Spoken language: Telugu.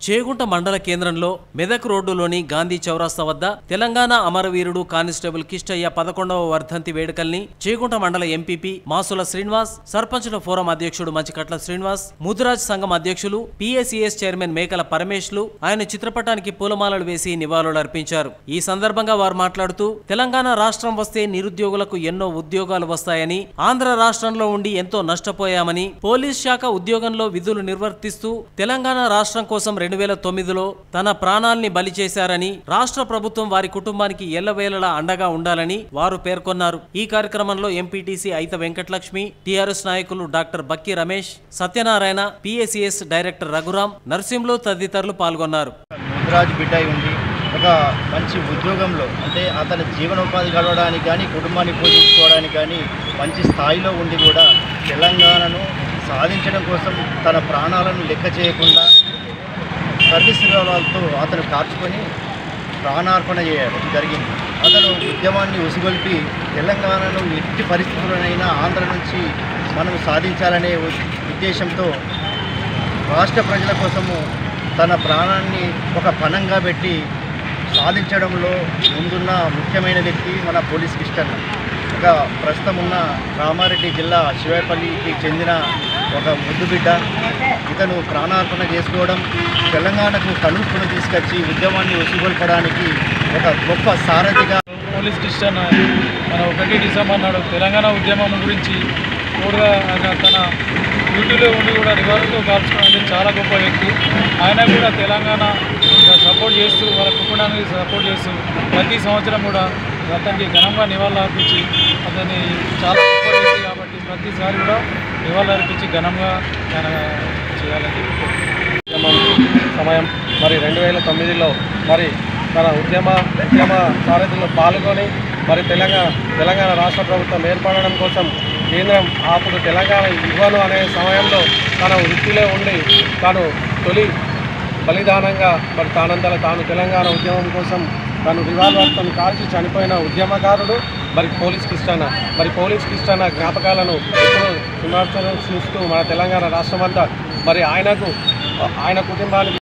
చేగుంట మండల కేంద్రంలో మెదక్ రోడ్డులోని గాంధీ చౌరాస్తా వద్ద తెలంగాణ అమరవీరుడు కానిస్టేబుల్ కిష్టయ్య పదకొండవ వర్ధంతి వేడుకల్ని చేగుంట మండల ఎంపీపీ మాసుల శ్రీనివాస్ సర్పంచుల ఫోరం అధ్యక్షుడు మంచికట్ల శ్రీనివాస్ ముదిరాజ్ సంఘం అధ్యక్షులు పిఎస్ఈఎస్ చైర్మన్ మేకల పరమేష్లు ఆయన చిత్రపటానికి పూలమాలలు వేసి నివాళులర్పించారు ఈ సందర్భంగా వారు మాట్లాడుతూ తెలంగాణ రాష్ట్రం వస్తే నిరుద్యోగులకు ఎన్నో ఉద్యోగాలు వస్తాయని ఆంధ్ర రాష్ట్రంలో ఉండి ఎంతో నష్టపోయామని పోలీస్ శాఖ ఉద్యోగంలో విధులు నిర్వర్తిస్తూ తెలంగాణ రాష్ట్రం కోసం రెండు వేల తొమ్మిదిలో తన ప్రాణాల్ని బలి చేశారని రాష్ట్ర ప్రభుత్వం వారి కుటుంబానికి ఎల్లవేళలా అండగా ఉండాలని వారు పేర్కొన్నారు ఈ కార్యక్రమంలో ఎంపీటీసీ అయిత వెంకటలక్ష్మి టీఆర్ఎస్ నాయకులు doctor Bakki Ramesh Satyanarayana PSCS director Raghuram Narsimhulu తదితరులు పాల్గొన్నారు ముద్రాజ్ బిడ్డ అయి ఉండి ఒక మంచి ఉద్యోగంలో అంటే అతని జీవనోపాధి గడవడానికి కానీ కుటుంబాన్ని పోషించుకోవడానికి కానీ మంచి స్థాయిలో ఉండి కూడా తెలంగాణను సాధించడం కోసం తన ప్రాణాలను లెక్క చేయకుండా సర్వీస్ విరాళాలతో అతను కార్చుకొని ప్రాణార్పణ చేయడం జరిగింది అతను ఉద్యమాన్ని ఉసిగొల్పి తెలంగాణను ఎట్టి పరిస్థితుల్లోనైనా ఆంధ్ర నుంచి మనం సాధించాలనే ఉ- ఉద్దేశంతో రాష్ట్ర ప్రజల కోసము తన ప్రాణాన్ని ఒక పణంగా పెట్టి సాధించడంలో ముందున్న ముఖ్యమైన వ్యక్తి మన పోలీస్ కిష్టన్ ఒక ప్రస్తుతం ఉన్న కామారెడ్డి జిల్లా శివాయపల్లికి చెందిన ఒక ముద్దు బిడ్డ ఇతను ప్రాణార్పణ చేసుకోవడం తెలంగాణకు కనుప్పును తీసుకొచ్చి ఉద్యమాన్ని ఉసిగొల్పడానికి ఒక గొప్ప సారథిగా పోలీస్ క్రిస్టియన్ మన ఒకటి డిసెంబర్ నాడు తెలంగాణ ఉద్యమం గురించి కూడా ఆయన తన డ్యూటీలో ఉండి కూడా రివాల్వర్తో కాల్చుకోవడానికి చాలా గొప్ప వ్యక్తి ఆయన కూడా తెలంగాణ సపోర్ట్ చేస్తూ వాళ్ళ కుటుంబానికి సపోర్ట్ చేస్తూ ప్రతి సంవత్సరం కూడా అతనికి ఘనంగా నివాళులు అర్పించి అతన్ని చాలా గొప్ప వ్యక్తి కాబట్టి ప్రతిసారి కూడా నివాళులు అర్పించి ఘనంగా ఆయన చేయాలని ఉద్యమం సమయం మరి రెండు వేల తొమ్మిదిలో మరి తన ఉద్యమ ఉద్యమ సారథిలో పాల్గొని మరి తెలంగాణ తెలంగాణ రాష్ట్ర ప్రభుత్వం ఏర్పడడం కోసం కేంద్రం అప్పుడు తెలంగాణ ఇవ్వను అనే సమయంలో తన వృత్తిలో ఉండి తాను తొలి బలిదానంగా మరి తానంతల తాను తెలంగాణ ఉద్యమం కోసం తను రివాల్వర్తో కాల్చి చనిపోయిన ఉద్యమకారుడు మరి పోలీస్ కిష్టన్న మరి పోలీస్ కిష్టన్న జ్ఞాపకాలను ఎప్పుడూ విమర్శిస్తూ మన తెలంగాణ రాష్ట్రమంతా మరి ఆయనకు ఆయన కుటుంబానికి